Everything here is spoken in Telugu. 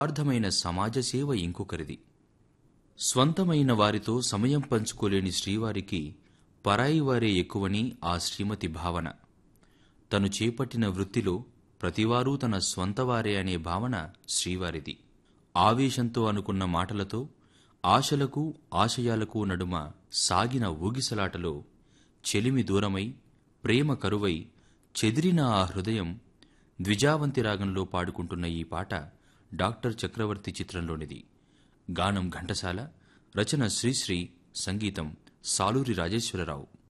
అర్థమైన సమాజ సేవ ఇంకొకరిది స్వంతమైన వారితో సమయం పంచుకోలేని శ్రీవారికి పరాయి వారే ఎక్కువని ఆ శ్రీమతి భావన తను చేపట్టిన వృత్తిలో ప్రతివారూ తన స్వంతవారే అనే భావన శ్రీవారిది ఆవేశంతో అనుకున్న మాటలతో ఆశలకు ఆశయాలకు నడుమ సాగిన ఊగిసలాటలో చెలిమి దూరమై ప్రేమ కరువై చెదిరిన ఆ హృదయం ద్విజావంతి రాగంలో పాడుకుంటున్న ఈ పాట డాక్టర్ చక్రవర్తి చిత్రంలోనిది గానం ఘంటసాల రచన శ్రీశ్రీ సంగీతం సాలూరి రాజేశ్వరరావు